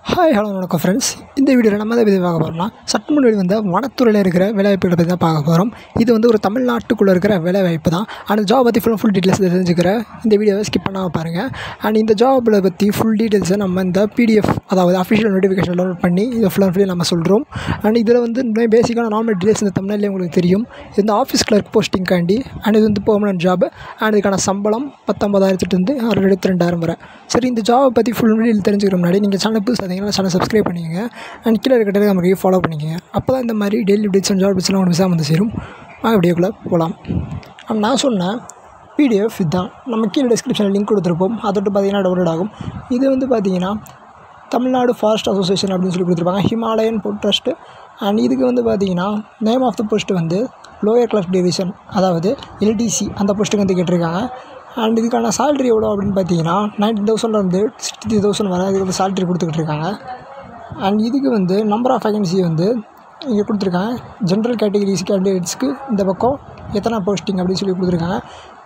hi hello வணக்கம் friends இந்த வீடியோவில் நம்ம எதை பற்றி பார்க்க போகிறோம்னா சட்டமுறை வந்த வனத்துறையில் இருக்கிற வேலைவாய்ப்புகளை பற்றி தான் பார்க்க போகிறோம் இது வந்து ஒரு தமிழ்நாட்டுக்குள்ளே இருக்கிற வேலைவாய்ப்பு தான் அந்த ஜாப் பற்றி ஃபுல் ஃபுல் டீட்டெயில்ஸ் தெரிஞ்சுக்கிற இந்த வீடியோவை ஸ்கிப் பண்ணாமல் பாருங்கள் அண்ட் இந்த ஜாபில் பற்றி ஃபுல் டீட்டெயில்ஸை நம்ம இந்த பிடிஎஃப் அதாவது அஃபிஷியல் நோட்டிஃபிகேஷன் டவுன்லோட் பண்ணி இதை ஃபுல் அண்ட் ஃபுல்லி நம்ம சொல்கிறோம் அண்ட் இதில் வந்து இன்னும் பேசிக்கான நார்மல் டீட்டெயில்ஸ் இந்த தமிழ்லேயே உங்களுக்கு தெரியும் இது வந்து ஆஃபீஸ் கிளர்க் போஸ்டிங்காண்டி அண்ட் இது வந்து பெர்மனன்ட் ஜாப் அண்ட் இதுக்கான சம்பளம் பத்தொம்பதாயிரத்துலேருந்து ஒரு எழுபத்தி ரெண்டாயிரம் வரை சரி இந்த ஜாபை பற்றி ஃபுல் டீட்டெயில் தெரிஞ்சுக்கிற முன்னாடி நீங்கள் சேனல் புதுசு பார்த்தீங்கன்னா சேனல் சப்ஸ்கிரைப் பண்ணிக்கங்க அண்ட் கீழே இருக்கிற நமக்கு ஃபாலோ பண்ணிக்கங்க அப்போ தான் இந்த மாதிரி டெய்லி அப்டேட்ஸ் அண்ட் ஜாப் அப்டேட்ஸ்லாம் உங்களுக்கு மிஸ் வந்து சேரும் வாங்க வீடியோக்குள்ளே போகலாம் அண்ட் நான் சொன்னேன் பிடிஎஃப் இதுதான் நம்ம கீழே டிஸ்கிரிப்ஷனில் லிங்க் கொடுத்துருப்போம் அதோட்டு பார்த்தீங்கன்னா டவுன்லோட் ஆகும் இது வந்து பார்த்தீங்கன்னா தமிழ்நாடு ஃபாரஸ்ட் அசோசியேஷன் அப்படின்னு சொல்லி கொடுத்துருப்பாங்க ஹிமாலயன் போட் ட்ரஸ்ட்டு அண்ட் இதுக்கு வந்து பார்த்தீங்கன்னா நேம் ஆஃப் த போஸ்ட் வந்து லோயர் கிளாஸ் டிவிஷன் அதாவது எல்டிசி அந்த போஸ்ட்டுக்கு வந்து கேட்டிருக்காங்க அண்ட் இதுக்கான சேலரி எவ்வளோ அப்படின்னு பார்த்தீங்கன்னா நைன்டி தௌசண்ட்லேருந்து சிக்ஸ்டி தௌசண்ட் வரை இதுக்கு வந்து சேலரி கொடுத்துக்கிட்டு இருக்காங்க அண்ட் இதுக்கு வந்து நம்பர் ஆஃப் வேகன்சி வந்து இங்கே கொடுத்துருக்காங்க ஜென்ரல் கேட்டகரிஸ் கேண்டிடேட்ஸ்க்கு இந்த பக்கம் எத்தனை போஸ்டிங் அப்படின்னு சொல்லி கொடுத்துருக்காங்க